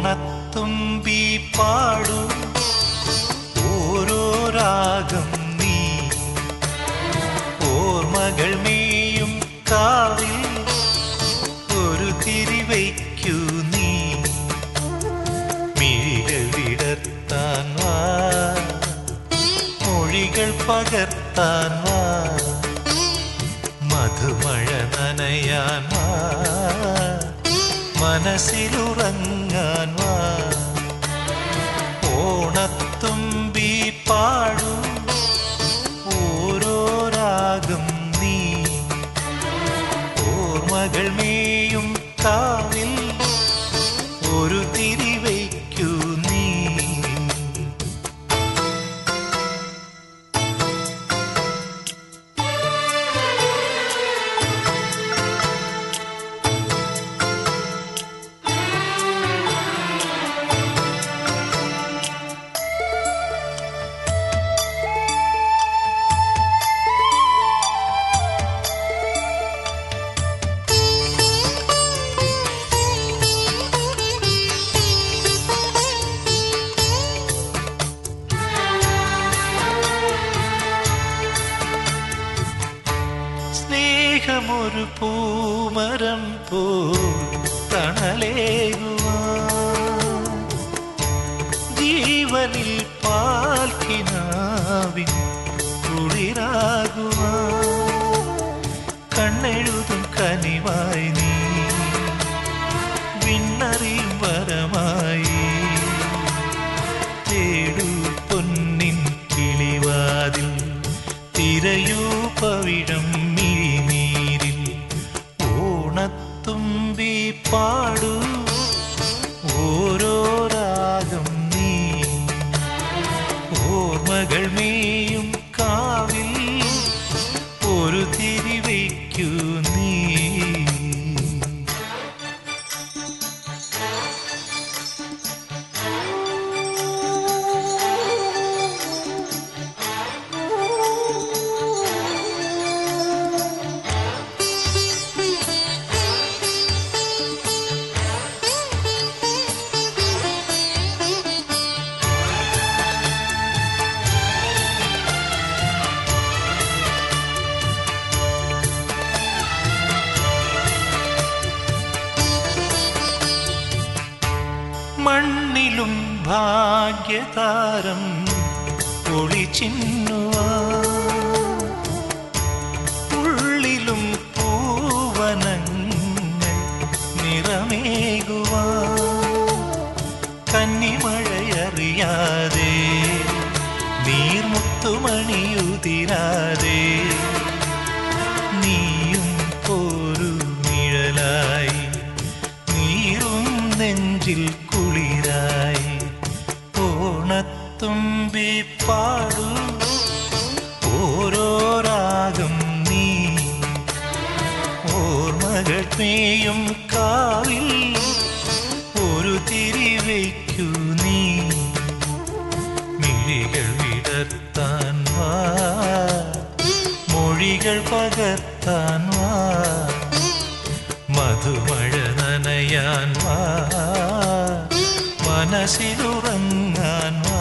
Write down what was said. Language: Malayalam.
ഓണത്തുമ്പി പാടു ഓരോ രാഗം നീ ഓർമ്മകൾ മേയും കാവിൽ ഒരു തിരിവയ്ക്കൂ നീ മിഴികൾ വിടർത്താൻ വാ മൊഴികൾ പകർത്താൻ വാ മധുമഴ നനയാൻ വാ മനസ്സിലുറങ്ങാൻ വാ ഓണത്തുമ്പി പാടു ഓരോ രാഗം നീ ഓർമ്മകൾ മേയും കാവിൽ ഒരു തിരിവയ്ക്കൂ നീ സ്നേഹമൊരു പൂമരം പോ തണലേകുവാ ജീവനിൽ പാൽക്കിനാവിൻ കുളിരാകുവാ കണ്ണെഴുതും കനിവായി നീ വിണ്ണറിയും വരമായി തേടൂ പൊന്നിൻ കിളിവാതിൽ തിരയൂ പവിഴം മിഴിനീരിൽ ഓണത്തുമ്പി പാടൂ ഓരോ രാഗം നീ ഓർമ്മകൾ മേയും കാവിൽ ഒരു തിരിവയ്ക്കൂ നീ മണ്ണിലും ഭാഗ്യതാരം ഒളിച്ചിന്നുവാ ഉള്ളിലും പൂവനങ്ങൾ നിറമേകുവാ കന്നിമഴയറിയാതെ നീർമുത്തുമണിയുതിരാതെ നീയും ഒരു നിഴലായി നീറും നെഞ്ചിൽ കുളിരായി ഓണത്തുമ്പി പാടു ഓരോ രാഗം നീ ഓർമ്മകൾ മേയും കാവിൽ ഒരു തിരിവയ്ക്കൂ നീ മിഴികൾ വിടർത്താൻ വാ മൊഴികൾ പകർത്താൻ വാ മധുമഴ നനയാൻ വാ മനസ്സിലുറങ്ങാൻ വാ